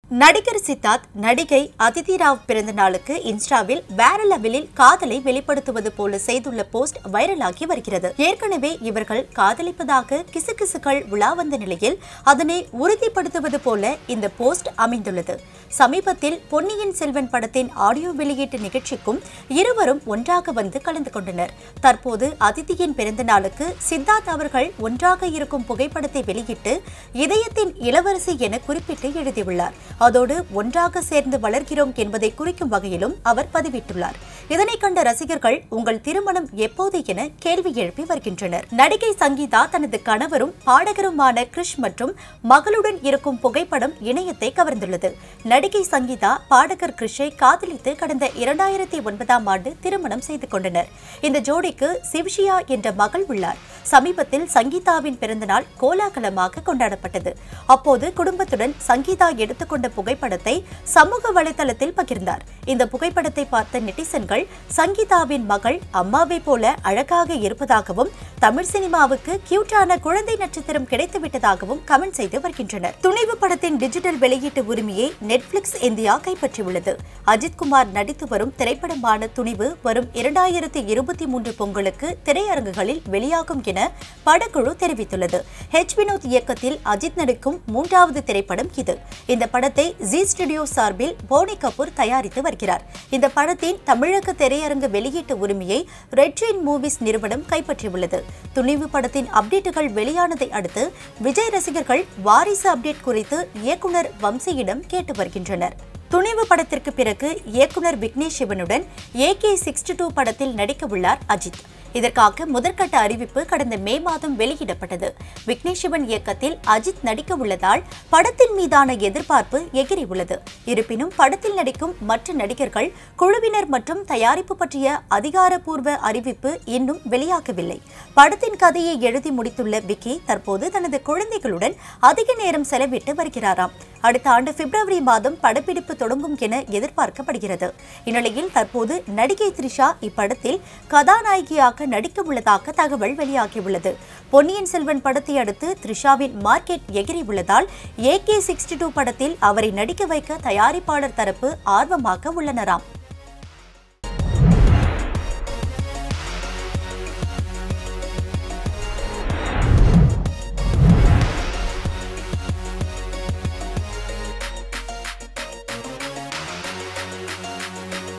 நடிகர் சித்தார்த் நடிகை அதிதி ராவ் பிறந்த நாளுக்கு இன்ஸ்டாவில் வேற லெவலில் காதலை வெளிப்படுத்துவது போல செய்துள்ள போஸ்ட் வைரலாகி வருகிறது ஏற்கனவே இவர்கள் காதலிப்பதாக கிசுகிசுகள் உலா வந்த நிலையில் அதனை உறுதிப்படுத்துவது போல இந்த போஸ்ட் அமைந்துள்ளது சமீபத்தில் பொன்னியின் செல்வன் படத்தின் ஆடியோ வெளியீட்டு நிகழ்ச்சிக்கும் இருவரும் ஒன்றாக வந்து கலந்து கொண்டனர் தற்போது அதிதியின் பிறந்த நாளுக்கு சித்தார்த் அவர்கள் ஒன்றாக இருக்கும் புகைப்படத்தை வெளியிட்டு இதயத்தின் இளவரசி என குறிப்பிட்டு எழுதியுள்ளார் அதோடு ஒன்றாக சேர்ந்து வளர்கிறோம் என்பதை குறிக்கும் வகையிலும் அவர் பதிவிட்டுள்ளார் இதனை கண்ட ரசிகர்கள் உங்கள் திருமணம் எப்போது என கேள்வி எழுப்பி வருகின்றனர் நடிகை சங்கீதா தனது கணவரும் பாடகருமான கிருஷ் மற்றும் மகளுடன் இருக்கும் புகைப்படம் இணையத்தை கவர்ந்துள்ளது நடிகை சங்கீதா பாடகர் கிருஷை காதலித்து கடந்த இரண்டாயிரத்தி ஒன்பதாம் ஆண்டு திருமணம் செய்து கொண்டனர் இந்த ஜோடிக்கு சிவ்ஷியா என்ற மகள் உள்ளார் சமீபத்தில் சங்கீதாவின் பிறந்தநாள் கோலாகலமாக கொண்டாடப்பட்டது அப்போது குடும்பத்துடன் சங்கீதா எடுத்துக்கொண்ட புகைப்படத்தை சமூக வலைதளத்தில் பகிர்ந்தார் இந்த புகைப்படத்தை பார்த்த நெட்டிசன்கள் சங்கீதாவின் மகள் அம்மாவை போல அழகாக இருப்பதாகவும் தமிழ் சினிமாவுக்கு கியூட்டான குழந்தை நட்சத்திரம் கிடைத்துவிட்டதாகவும் கமெண்ட் செய்து வருகின்றனர் துணிவு படத்தின் டிஜிட்டல் வெளியீட்டு உரிமையை நெட்ஃபிளிக்ஸ் இந்தியா கைப்பற்றியுள்ளது அஜித் குமார் நடித்து வரும் திரைப்படமான துணிவு வரும் இரண்டாயிரத்தி இருபத்தி மூன்று பொங்கலுக்கு திரையரங்குகளில் வெளியாகும் என படக்குழு தெரிவித்துள்ளது ஹெச் வினோத் இயக்கத்தில் அஜித் நடிக்கும் மூன்றாவது திரைப்படம் இது இந்த படத்தை ஜி ஸ்டுடியோ சார்பில் போனி கபூர் தயாரித்து வருகிறார் இந்த படத்தின் தமிழக திரையரங்கு வெளியீட்டு உரிமையை ரெட்ரின் மூவிஸ் நிறுவனம் கைப்பற்றியுள்ளது துணிவு படத்தின் அப்டேட்டுகள் வெளியானதை அடுத்து விஜய் ரசிகர்கள் வாரிசு அப்டேட் குறித்து இயக்குனர் வம்சியிடம் கேட்டு வருகின்றனர் துணிவு படத்திற்கு பிறகு இயக்குனர் விக்னேஷ் சிவனுடன் ஏகே சிக்ஸ்டி டூ படத்தில் நடிக்க உள்ளார் அஜித் இதற்காக முதற்கட்ட அறிவிப்பு கடந்த மே மாதம் வெளியிடப்பட்டது விக்னேஷ் சிவன் இயக்கத்தில் அஜித் நடிக்க உள்ளதால் படத்தின் மீதான எதிர்பார்ப்பு எகிரி உள்ளது இருப்பினும் படத்தில் நடிக்கும் மற்ற நடிகர்கள் குழுவினர் மற்றும் தயாரிப்பு பற்றிய அதிகாரப்பூர்வ அறிவிப்பு இன்னும் வெளியாகவில்லை படத்தின் கதையை எழுதி முடித்துள்ள விக்கி தற்போது தனது குழந்தைகளுடன் அதிக நேரம் செலவிட்டு வருகிறாராம் அடுத்த ஆண்டு பிப்ரவரி மாதம் படப்பிடிப்பு தொடங்கும் என எதிர்பார்க்கப்படுகிறது இந்நிலையில் தற்போது நடிகை த்ரிஷா இப்படத்தில் கதாநாயகியாக நடிக்க உள்ளதாக தகவல் வெளியாகியுள்ளது பொன்னியின் செல்வன் படத்தை அடுத்து த்ரிஷாவின் மார்க்கெட் எகிரி உள்ளதால் ஏகே சிக்ஸ்டி டூ படத்தில் அவரை நடிக்க வைக்க தயாரிப்பாளர் தரப்பு ஆர்வமாக உள்ளனராம்